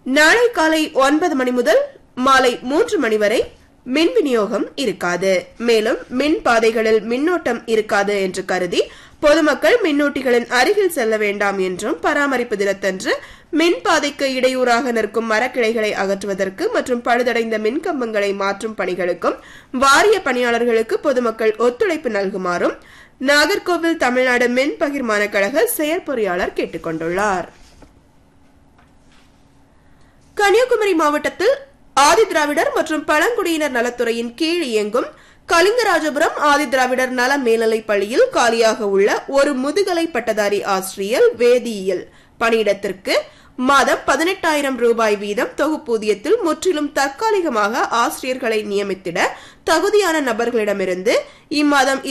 நாளை காலை ஒன்பது மணி முதல் மாலை மூன்று மணி வரை மின் விநியோகம் இருக்காது மேலும் மின் பாதைகளில் மின்னோட்டம் இருக்காது என்று கருதி பொதுமக்கள் மின்னூட்டிகளின் அருகில் செல்ல வேண்டாம் என்றும் பராமரிப்பு தினத்தன்று மின் பாதைக்கு இடையூறாக நிற்கும் மரக்கிளைகளை அகற்றுவதற்கு மற்றும் பழுதடைந்த மின் கம்பங்களை மாற்றும் பணிகளுக்கும் வாரிய பணியாளர்களுக்கு பொதுமக்கள் ஒத்துழைப்பு நல்குமாறும் நாகர்கோவில் தமிழ்நாடு மின் பகிர்மான கழக செயற்பொறியாளர் கேட்டுக் கொண்டுள்ளார் கன்னியாகுமரி மாவட்டத்தில் ஆதிதிராவிடர் மற்றும் பழங்குடியினர் நலத்துறையின் கீழ் இயங்கும் கலிங்கராஜபுரம் ஆதிதிராவிடர் நல மேல்நிலைப் பள்ளியில் காலியாக உள்ள ஒரு முதுகலை பட்டதாரி ஆசிரியர் வேதியியல் பணியிடத்திற்கு மாதம் பதினெட்டாயிரம் ரூபாய் வீதம் தொகுப்பூதியத்தில் முற்றிலும் தற்காலிகமாக ஆசிரியர்களை நியமித்திட தகுதியான நபர்களிடமிருந்து இம்மாதம்